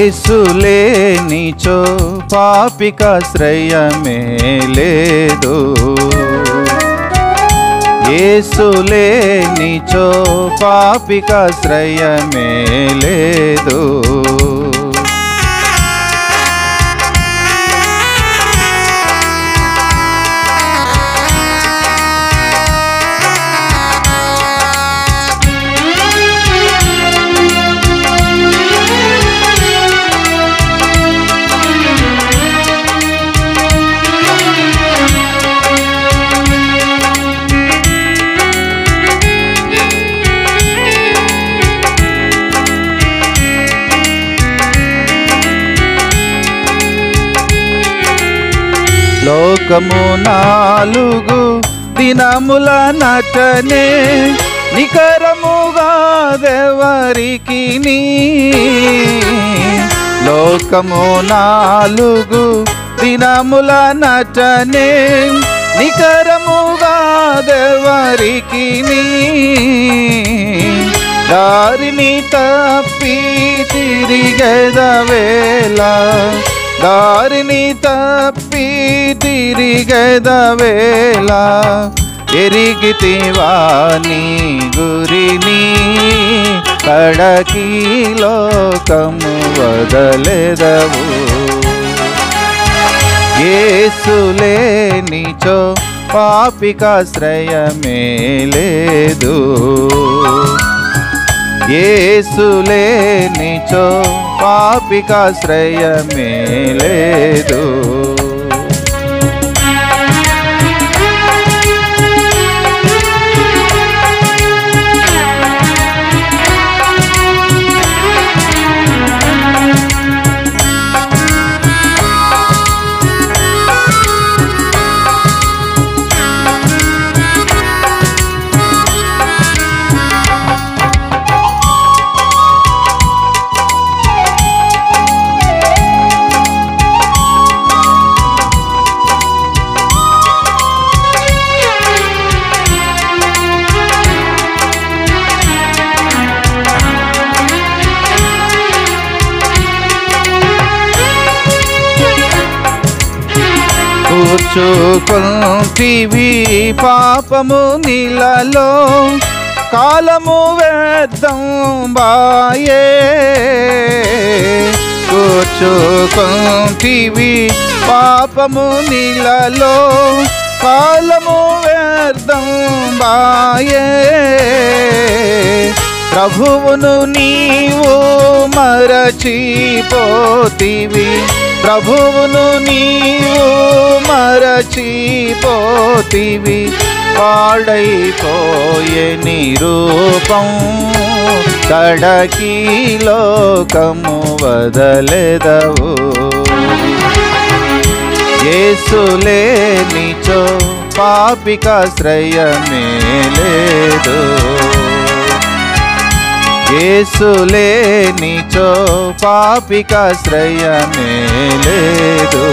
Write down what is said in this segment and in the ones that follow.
ఏసులేనిచో పాపికాశ్రయమే లేదు ఏసులేనిచో పాపికాశ్రయమే లేదు లోకము నాలుగు దినముల నటనే నికరముగా దేవరికి లోకము నాలుగు దినముల నటనే నికరముగా దేవరికి దారిని తప్పి తిరిగెదవేళ దారిని తప్పి తిరిగెదవేళ ఎరిగితివా నీ గురిని కడకి లోకము వదలెదవు ఏసులేనిచో పాపికాశ్రయమే లేదు ఏసులేనిచో పాపికాశ్రయమే లేదు కూర్చుకుంటివి పాపము నీలలో కాలము వ్యర్థం బాయే కూర్చుకుంటివి పాపము నీలలో కాలము వ్యర్థం బాయే ప్రభువును నీవు మరచిపోతివి ప్రభువును నీవు మరచిపోతివి పాడైపోయే నిరూపం కడకి లోకము వదలెదవు ఏసులేనిచో పాపికాశ్రయమే లేదు ఏసులేనిచో పాపికాశ్రయమే లేదు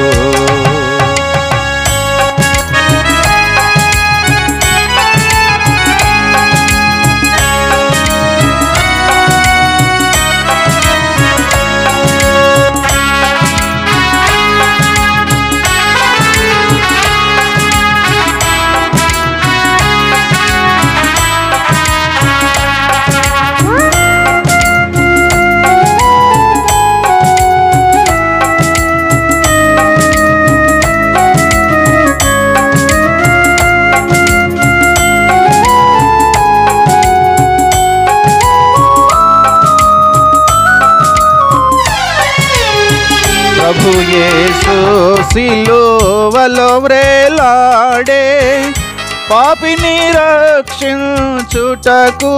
ప్రభు యేసు సిలువలో వ్రేలాడే పాపిని రక్షించుటకు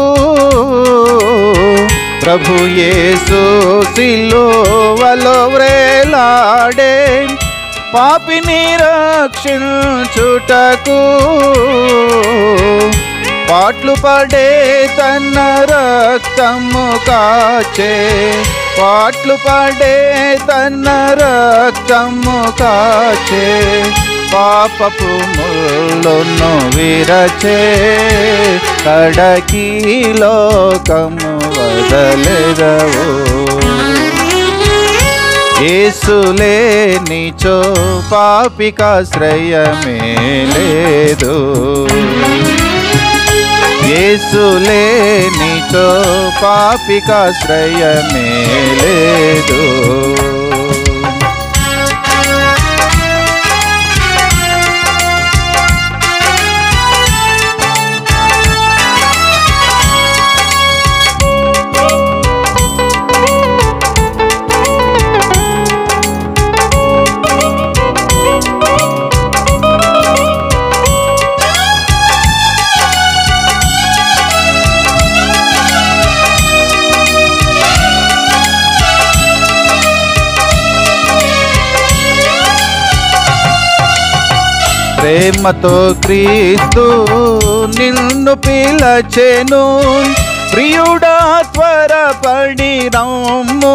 ప్రభు యేసు సిలువలో వ్రేలాడే పాపిని రక్షించుటకు పాట్లు పడే తన రక్తము కాచే పాట్లు పడే తన రక్తము కాచే పాపపు ముళ్ళును విరచే కడకి లోకము వదలెదవు ఏసులే నీచో పాపికాశ్రయమే లేదు ఏసులే నీచో పాపికాశ్రయమే లేదు ప్రేమతో క్రీస్తు నిన్ను పిలచెను ప్రియుడా త్వరపడి రమ్ము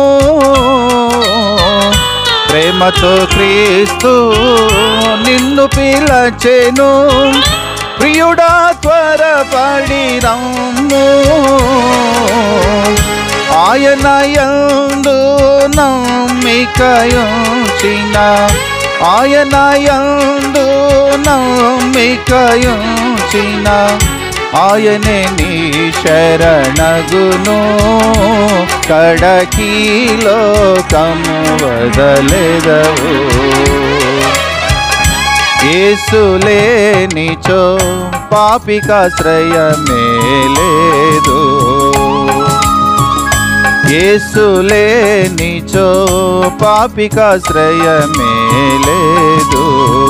ప్రేమతో క్రీస్తు నిన్ను పిలచెను ప్రియుడా త్వరపడి రమ్ము ఆయన యందు నమ్మికయుంచిన ఆయన యందు నమ్మికయుంచిన ఆయనే నీ శరణగును కడకి లోకము వదలెదవు ఏసులే నిచో పాపికాశ్రయమే లేదు ఏసులే నిచో పాపికాశ్రయమే లేదు